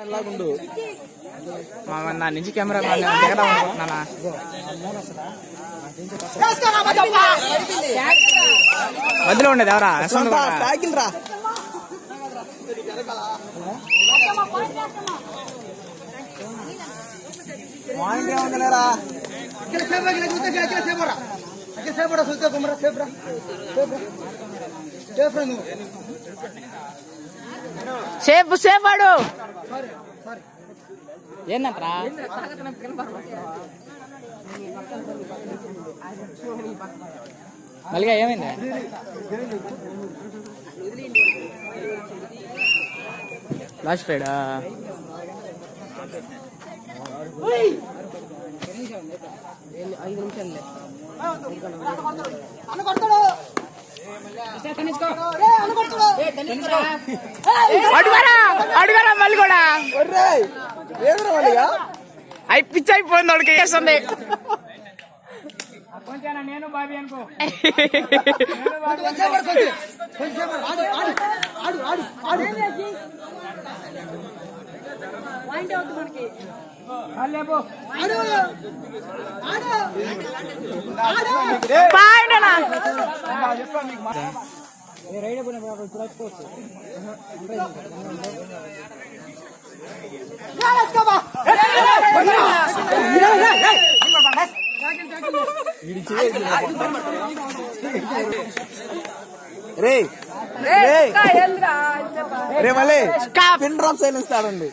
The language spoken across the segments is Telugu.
ఎలాగుండు మా నా నుంచి కెమెరా దిగదాం అనుకుంటున్నానా మధ్యలో ఉండేది ఎవరా యశ్వంత్ కూడా. ట్యాకిల్ రా పాయింట్ ఏముందిలేరా సేఫ్ సేఫ్ వాడు ఏందంట్రా మళ్ళీ ఏమైంది లాస్ట్ రైడా అడుగారా అడుగారా మళ్ళీ కూడా ఒర్రేయ్ ఏదిరా మళ్ళీగా అయి పిచ్చి అయిపోయింది వాడికి వేస్తుంది నేను బాబీ అనుకో పాయింట్ అన్నా రే రే రే మళ్ళీ పిన్ డ్రాప్ సైలెన్స్ తాడండి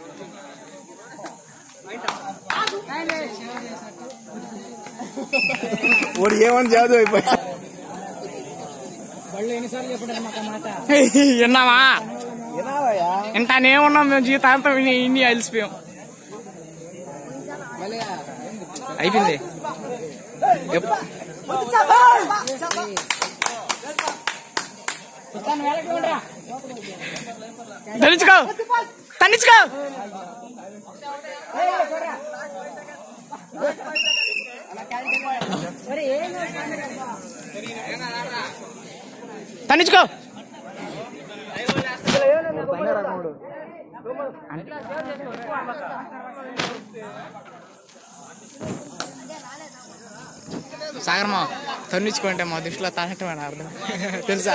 ఓడి ఏమని జాదు అయిపోయా విన్నావా వినాలయ్యా ఇంటానే ఉన్నాం మేము జీవితాంతం విని ఇన్ని అలిసిపోయాం అయిపోయింది ఎప్- తన్నించుకో తన్నించుకో తన్నించుకో సాగరమా తన్నించుకుంటే మా దృష్టిలో తాగటం అర్థం తెలుసా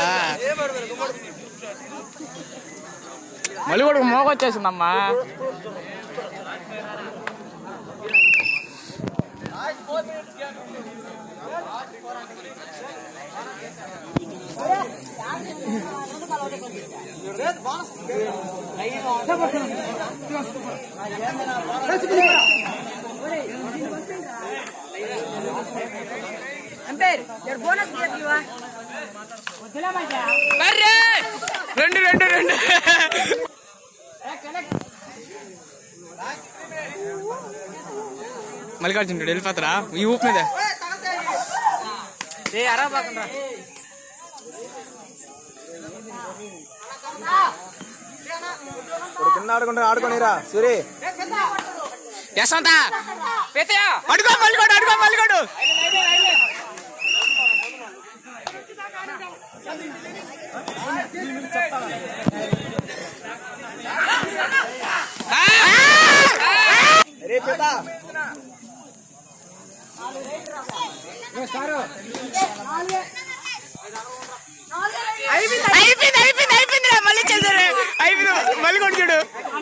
మళ్ళీ కూడా మోగొచ్చేసిందమ్మా రెండు రెండు రెండు మల్లికార్జున రెడ్డి వెళ్ళిపోతారా ఈ ఊపు మీద ఏ అరా బాకుండా ఇప్పుడు కింద ఆడుకుంటే ఆడుకోనిరా సూరి యశ్వంత అడుగో మల్లికోడు అడుగో మల్లికోడు రే చేత అయిపోయింది అయిపోయింది అయిపోయింది రా, మళ్ళీ చేశారు అయిపోయింది మళ్ళీ కొడు చూడు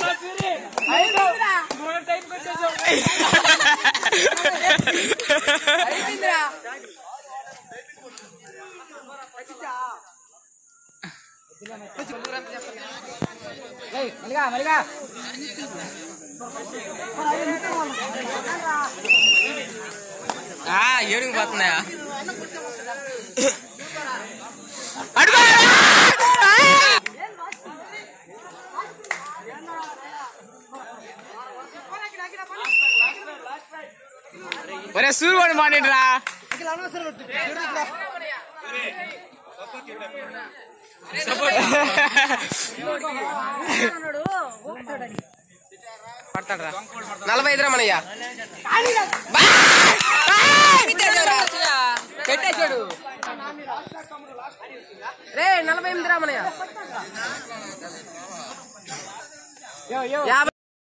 ఏడుగు పోతున్నాయా అడుగు ఒరే సూర్యుడు మానేట్రా పడతాడు నలభై ఐదు రమణయ్య పెట్టేశాడు రే నలభై ఎనిమిది రమణయ్య యాభై